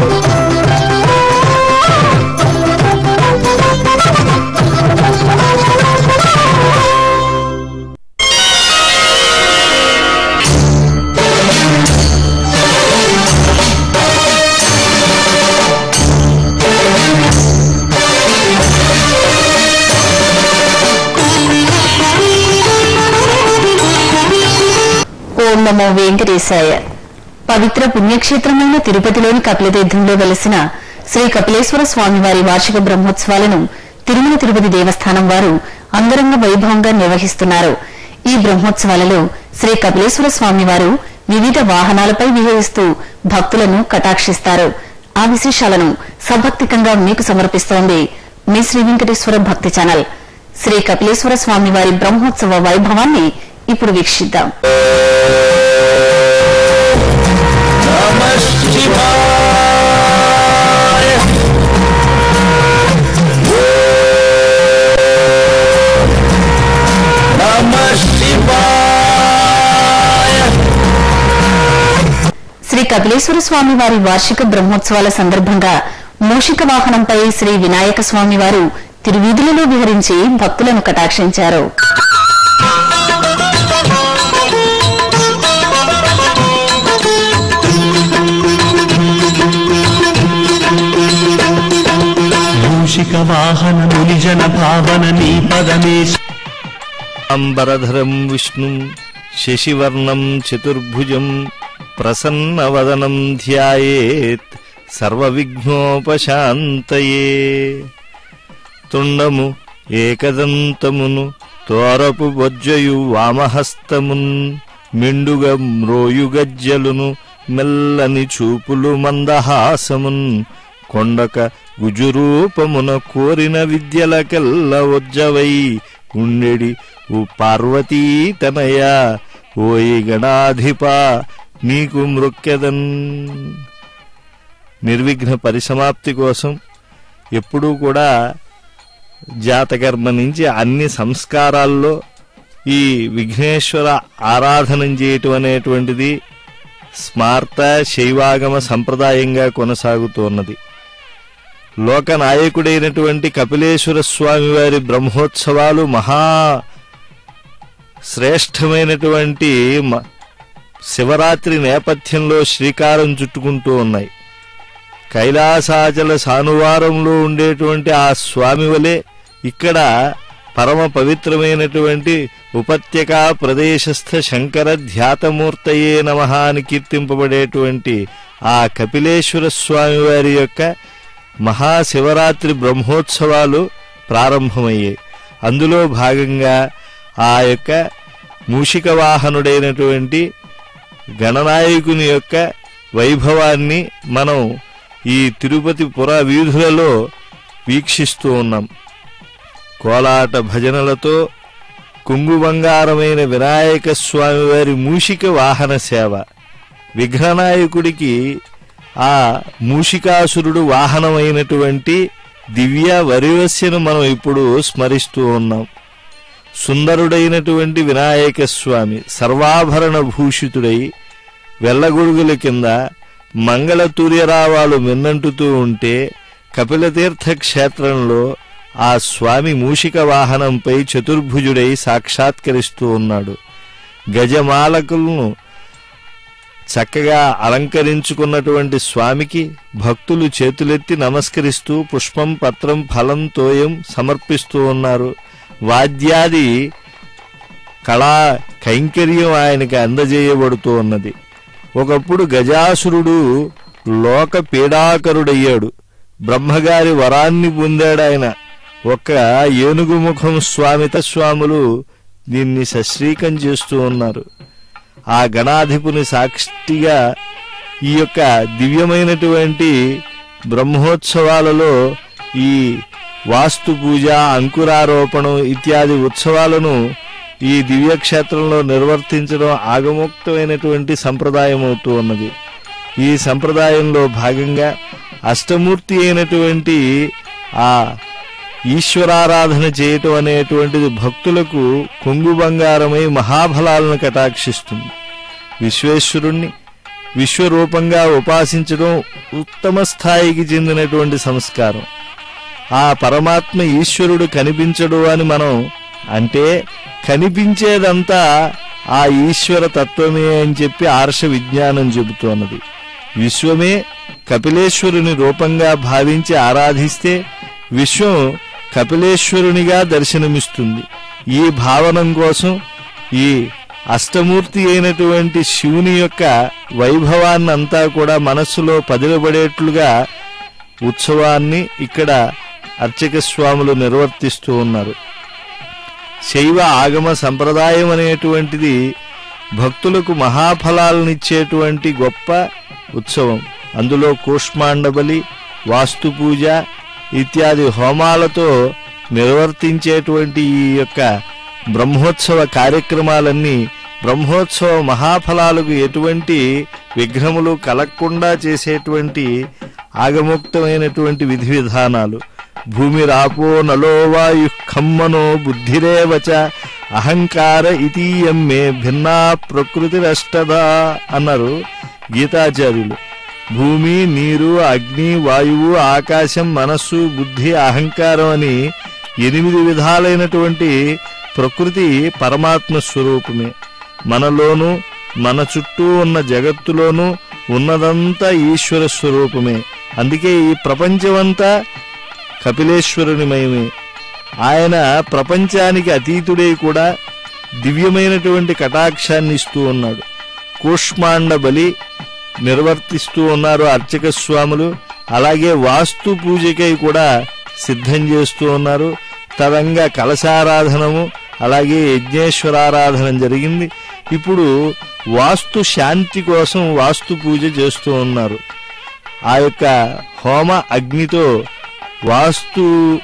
ఓం నమో వెంకటేశాయ పవిత్ర పుణ్యక్షేత్రమైన తిరుపతిలోని కపిలతీర్థంలో వెలసిన శ్రీ కపిలేశ్వర స్వామివారి వార్షిక బ్రహ్మోత్సవాలను తిరుమల తిరుపతి దేవస్థానం వారు అంగరంగ వైభవంగా నిర్వహిస్తున్నారు ఈ బ్రహ్మోత్సవాలలో శ్రీ కపిలేశ్వర స్వామివారు వివిధ వాహనాలపై విహరిస్తూ భక్తులను కటాక్షిస్తారు ఆ విశేషాలను సభక్తికంగా మీకు సమర్పిస్తోంది మీ శ్రీ వెంకటేశ్వర భక్తి ఛానల్ శ్రీ కపిలేశ్వర స్వామివారి బ్రహ్మోత్సవ వైభవాన్ని ఇప్పుడు వీక్షిద్దాం నమః శివాయ నమః శివాయ శ్రీ కపిలేశ్వర స్వామి వారి వార్షిక బ్రహ్మోత్సవాల సందర్భంగా మూషిక వాహనంపై శ్రీ వినాయక స్వామి వారు తిరువీధులలో విహరించి భక్తులను కటాక్షించారు మూషిక వాహన మునిజన భావన నీ పదమే అంబరధరం విష్ణుం శశివర్ణం చతుర్భుజం ప్రసన్నవదనం ధ్యాయేత్ సర్వవిఘ్నోపశాంతయే తుండము ఏకదంతమును తోరపు బొజ్జయు వామహస్తమున్ మెండుగ మ్రోయుగజ్జలును మెల్లని చూపులు మందహాసమున్ కొండక గుజురూపమున కోరిన విద్యలకెల్ల ఒజ్జవై ఉండెడి ఓ పార్వతీ తనయ ఓయి గణాధిప నీకు మృక్కెదన్ నిర్విఘ్న పరిసమాప్తి కోసం ఎప్పుడూ కూడా జాతకర్మ నుంచి అన్ని సంస్కారాల్లో ఈ విఘ్నేశ్వర ఆరాధనం చేయటం అనేటువంటిది స్మార్త శైవాగమ సంప్రదాయంగా కొనసాగుతున్నది లోకనాయకుడైనటువంటి కపిలేశ్వర స్వామి వారి బ్రహ్మోత్సవాలు మహా శ్రేష్టమైనటువంటి మ- శివరాత్రి నేపథ్యంలో శ్రీకారం చుట్టుకుంటూ ఉన్నాయి కైలాసాచల సానువారంలో ఉండేటువంటి ఆ స్వామి వలె ఇక్కడ పరమ పవిత్రమైనటువంటి ఉపత్యకా ప్రదేశస్థ శంకర ధ్యాతమూర్తయే నమ అని కీర్తింపబడేటువంటి ఆ కపిలేశ్వర స్వామి వారి యొక్క మహాశివరాత్రి బ్రహ్మోత్సవాలు ప్రారంభమయ్యాయి అందులో భాగంగా ఆ యొక్క మూషిక వాహనుడైనటువంటి గణనాయకుని యొక్క వైభవాన్ని మనం ఈ తిరుపతి పుర వీధులలో వీక్షిస్తూ ఉన్నాం కోలాట భజనలతో కుంగు బంగారమైన వినాయక స్వామి వారి మూషిక వాహన సేవ విఘ్ననాయకుడికి ఆ మూషికాసురుడు వాహనమైనటువంటి దివ్య వరివస్యను మనం ఇప్పుడు స్మరిస్తూ ఉన్నాం సుందరుడైనటువంటి వినాయక స్వామి సర్వాభరణ భూషితుడై వెల్లగొడుగుల కింద మంగళతూర్యరావాలు మిన్నంటుతూ ఉంటే కపిలతీర్థ క్షేత్రంలో ఆ స్వామి మూషిక వాహనంపై చతుర్భుజుడై సాక్షాత్కరిస్తూ ఉన్నాడు గజమాలకులను చక్కగా అలంకరించుకున్నటువంటి స్వామికి భక్తులు చేతులెత్తి నమస్కరిస్తూ పుష్పం పత్రం ఫలం తోయం సమర్పిస్తూ ఉన్నారు వాద్యాది కళా కైంకర్యం ఆయనకి అందజేయబడుతూ ఉన్నది ఒకప్పుడు గజాసురుడు లోక పీడాకరుడయ్యాడు బ్రహ్మగారి వరాన్ని పొందాడు ఆయన ఒక ఏనుగు ముఖం స్వామిత స్వాములు దీన్ని సశ్రీకం చేస్తూ ఉన్నారు ఆ గణాధిపుని సాక్షిగా ఈ యొక్క దివ్యమైనటువంటి బ్రహ్మోత్సవాలలో ఈ వాస్తు పూజ అంకురారోపణం ఇత్యాది ఉత్సవాలను ఈ దివ్యక్షేత్రంలో నిర్వర్తించడం ఆగమోక్తమైనటువంటి సంప్రదాయం అవుతూ ఉన్నది ఈ సంప్రదాయంలో భాగంగా అష్టమూర్తి అయినటువంటి ఆ ఈశ్వరారాధన చేయటం అనేటువంటిది భక్తులకు కొంగు బంగారమై మహాఫలాలను కటాక్షిస్తుంది విశ్వేశ్వరుణ్ణి విశ్వరూపంగా ఉపాసించడం ఉత్తమ స్థాయికి చెందినటువంటి సంస్కారం ఆ పరమాత్మ ఈశ్వరుడు కనిపించడు అని మనం అంటే కనిపించేదంతా ఆ ఈశ్వర తత్వమే అని చెప్పి ఆర్ష విజ్ఞానం చెబుతోన్నది విశ్వమే కపిలేశ్వరుని రూపంగా భావించి ఆరాధిస్తే విశ్వం కపిలేశ్వరునిగా దర్శనమిస్తుంది ఈ భావనం కోసం ఈ అష్టమూర్తి అయినటువంటి శివుని యొక్క వైభవాన్నంతా కూడా మనస్సులో పదిలబడేట్లుగా ఉత్సవాన్ని ఇక్కడ అర్చక స్వాములు నిర్వర్తిస్తూ ఉన్నారు శైవ ఆగమ సంప్రదాయం అనేటువంటిది భక్తులకు మహాఫలాలనిచ్చేటువంటి గొప్ప ఉత్సవం అందులో కూష్మాండబలి వాస్తు పూజ ఇత్యాది హోమాలతో నిర్వర్తించేటువంటి ఈ యొక్క బ్రహ్మోత్సవ కార్యక్రమాలన్నీ బ్రహ్మోత్సవ మహాఫలాలకు ఎటువంటి విఘ్నములు కలగకుండా చేసేటువంటి ఆగముక్తమైనటువంటి విధి విధానాలు భూమి రాపో నలో వాయు ఖమ్మనో బుద్ధిరేవచ అహంకార ఇతీయం మే భిన్నా ప్రకృతిరష్టదా అన్నారు గీతాచార్యులు భూమి నీరు అగ్ని వాయువు ఆకాశం మనస్సు బుద్ధి అహంకారం అని ఎనిమిది విధాలైనటువంటి ప్రకృతి పరమాత్మ స్వరూపమే మనలోనూ మన చుట్టూ ఉన్న జగత్తులోనూ ఉన్నదంతా ఈశ్వర స్వరూపమే అందుకే ఈ ప్రపంచమంతా కపిలేశ్వరునిమయమే ఆయన ప్రపంచానికి అతీతుడై కూడా దివ్యమైనటువంటి కటాక్షాన్ని ఇస్తూ ఉన్నాడు కూష్మాండ బలి నిర్వర్తిస్తూ ఉన్నారు అర్చక స్వాములు అలాగే వాస్తు పూజకై కూడా సిద్ధం చేస్తూ ఉన్నారు తరంగా కలశారాధనము అలాగే యజ్ఞేశ్వరారాధన జరిగింది ఇప్పుడు వాస్తు శాంతి కోసం వాస్తు పూజ చేస్తూ ఉన్నారు ఆ యొక్క హోమ అగ్నితో వాస్తు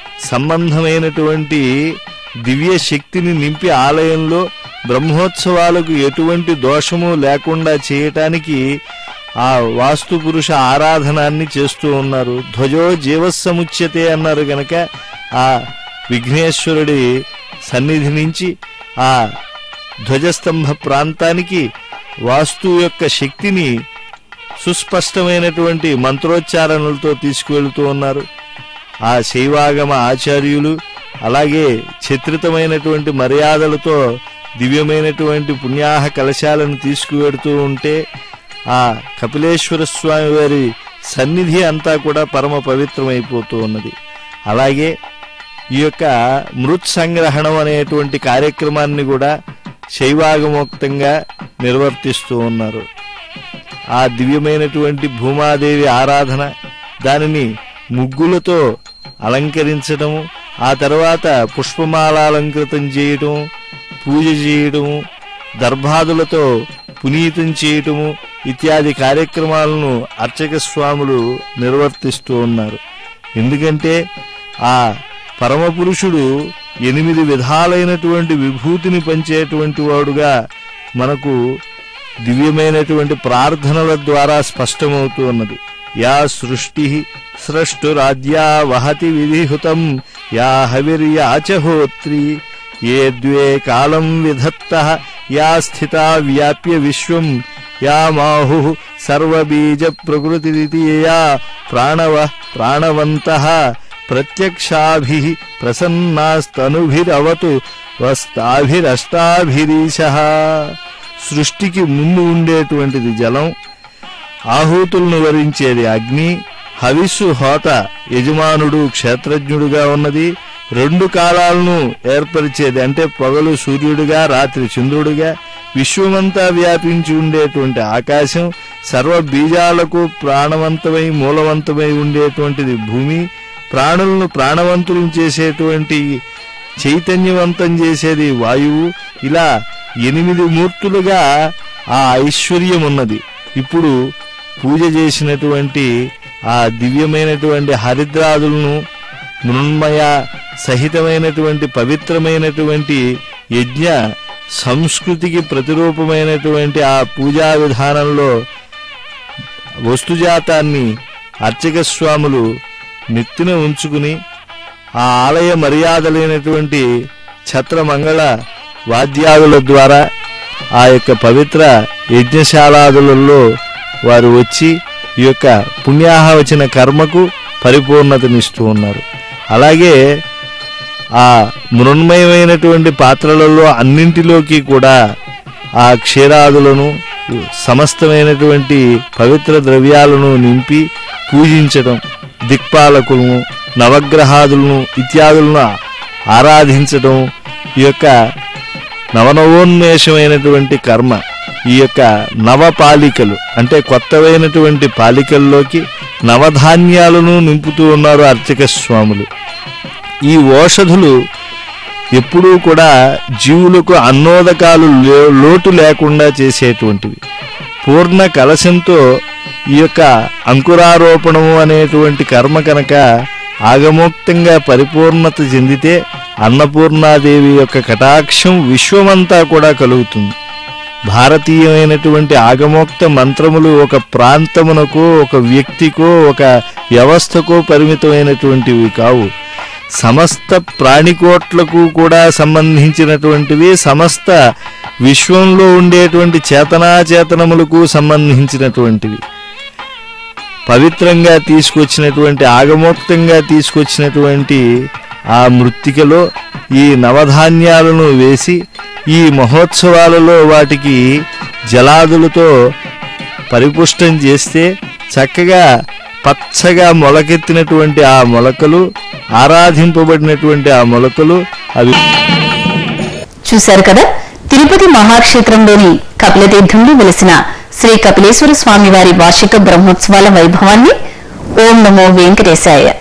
సంబంధమైనటువంటి దివ్య శక్తిని నింపి ఆలయంలో బ్రహ్మోత్సవాలకు ఎటువంటి దోషము లేకుండా చేయటానికి ఆ వాస్తు పురుష ఆరాధనాన్ని చేస్తూ ఉన్నారు ధ్వజో జీవస్సముచ్యతే అన్నారు గనక ఆ విఘ్నేశ్వరుడి సన్నిధి నుంచి ఆ ధ్వజస్తంభ ప్రాంతానికి వాస్తు యొక్క శక్తిని సుస్పష్టమైనటువంటి మంత్రోచ్చారణలతో తీసుకువెళుతూ ఉన్నారు ఆ శైవాగమ ఆచార్యులు అలాగే చిత్రితమైనటువంటి మర్యాదలతో దివ్యమైనటువంటి పుణ్యాహ కలశాలను తీసుకువెడుతూ ఉంటే ఆ కపిలేశ్వర స్వామి వారి సన్నిధి అంతా కూడా పరమ పవిత్రమైపోతూ ఉన్నది అలాగే ఈ యొక్క మృత్ సంగ్రహణం అనేటువంటి కార్యక్రమాన్ని కూడా శైవాగమోక్తంగా నిర్వర్తిస్తూ ఉన్నారు ఆ దివ్యమైనటువంటి భూమాదేవి ఆరాధన దానిని ముగ్గులతో అలంకరించడము ఆ తర్వాత పుష్పమాలాలంకృతం చేయటం పూజ చేయటము దర్భాదులతో పునీతం చేయటము ఇత్యాది కార్యక్రమాలను అర్చక స్వాములు నిర్వర్తిస్తూ ఉన్నారు ఎందుకంటే ఆ పరమపురుషుడు ఎనిమిది విధాలైనటువంటి విభూతిని పంచేటువంటి వాడుగా మనకు దివ్యమైనటువంటి ప్రార్థనల ద్వారా స్పష్టమవుతూ ఉన్నది యా సృష్టి స్రష్టురాజ్యా వహతి విధిహుతం యా హవిర్యాచహోత్రి ఏ ద్వే కాలం విధత్త యా స్థితా వ్యాప్య విశ్వం యా మాహు సర్వబీజ ప్రకృతియా ప్రాణవ ప్రాణవంత ప్రత్యక్షాభి ప్రసన్నాస్తనుభిరవతు వస్తాభిరష్టాభిరీశ సృష్టికి ముందు ఉండేటువంటిది జలం ఆహూతులను వరించేది అగ్ని హవిస్సు హోత యజమానుడు క్షేత్రజ్ఞుడుగా ఉన్నది రెండు కాలాలను ఏర్పరిచేది అంటే పగలు సూర్యుడిగా రాత్రి చంద్రుడిగా విశ్వమంతా వ్యాపించి ఉండేటువంటి ఆకాశం సర్వ బీజాలకు ప్రాణవంతమై మూలవంతమై ఉండేటువంటిది భూమి ప్రాణులను ప్రాణవంతులను చేసేటువంటి చైతన్యవంతం చేసేది వాయువు ఇలా ఎనిమిది మూర్తులుగా ఆ ఐశ్వర్యం ఉన్నది ఇప్పుడు పూజ చేసినటువంటి ఆ దివ్యమైనటువంటి హరిద్రాదులను మృన్మయ సహితమైనటువంటి పవిత్రమైనటువంటి యజ్ఞ సంస్కృతికి ప్రతిరూపమైనటువంటి ఆ పూజా విధానంలో వస్తుజాతాన్ని అర్చక స్వాములు నెత్తిన ఉంచుకుని ఆ ఆలయ మర్యాదలైనటువంటి ఛత్రమంగళ వాద్యాదుల ద్వారా ఆ యొక్క పవిత్ర యజ్ఞశాలాదులలో వారు వచ్చి ఈ యొక్క పుణ్యాహవచన కర్మకు పరిపూర్ణతనిస్తూ ఉన్నారు అలాగే ఆ మృణ్మయమైనటువంటి పాత్రలలో అన్నింటిలోకి కూడా ఆ క్షీరాదులను సమస్తమైనటువంటి పవిత్ర ద్రవ్యాలను నింపి పూజించడం దిక్పాలకులను నవగ్రహాదులను ఇత్యాదులను ఆరాధించడం ఈ యొక్క నవనవోన్మేషమైనటువంటి కర్మ ఈ యొక్క నవపాలికలు అంటే కొత్తవైనటువంటి పాలికల్లోకి నవధాన్యాలను నింపుతూ ఉన్నారు అర్చక స్వాములు ఈ ఓషధులు ఎప్పుడూ కూడా జీవులకు అన్నోదకాలు లే- లోటు లేకుండా చేసేటువంటివి పూర్ణ కలశంతో ఈ యొక్క అంకురారోపణము అనేటువంటి కర్మ కనుక ఆగమోక్తంగా పరిపూర్ణత చెందితే అన్నపూర్ణాదేవి యొక్క కటాక్షం విశ్వమంతా కూడా కలుగుతుంది భారతీయమైనటువంటి ఆగమోక్త మంత్రములు ఒక ప్రాంతమునకో ఒక వ్యక్తికో ఒక వ్యవస్థకో పరిమితమైనటువంటివి కావు సమస్త ప్రాణికోట్లకు కూడా సంబంధించినటువంటివి సమస్త విశ్వంలో ఉండేటువంటి చేతనాచేతనములకు సంబంధించినటువంటివి పవిత్రంగా తీసుకొచ్చినటువంటి ఆగమోక్తంగా తీసుకొచ్చినటువంటి ఆ మృత్తికలో ఈ నవధాన్యాలను వేసి ఈ మహోత్సవాలలో వాటికి జలాదులతో పరిపుష్టం చేస్తే చక్కగా పచ్చగా మొలకెత్తినటువంటి ఆ మొలకలు ఆరాధింపబడినటువంటి ఆ మొలకలు అవి చూశారు కదా తిరుపతి మహాక్షేత్రంలోని కపిలతీర్థంలో వెలిసిన శ్రీ కపిలేశ్వర స్వామి వారి వార్షిక బ్రహ్మోత్సవాల వైభవాన్ని ఓం నమో వెంకటేశాయ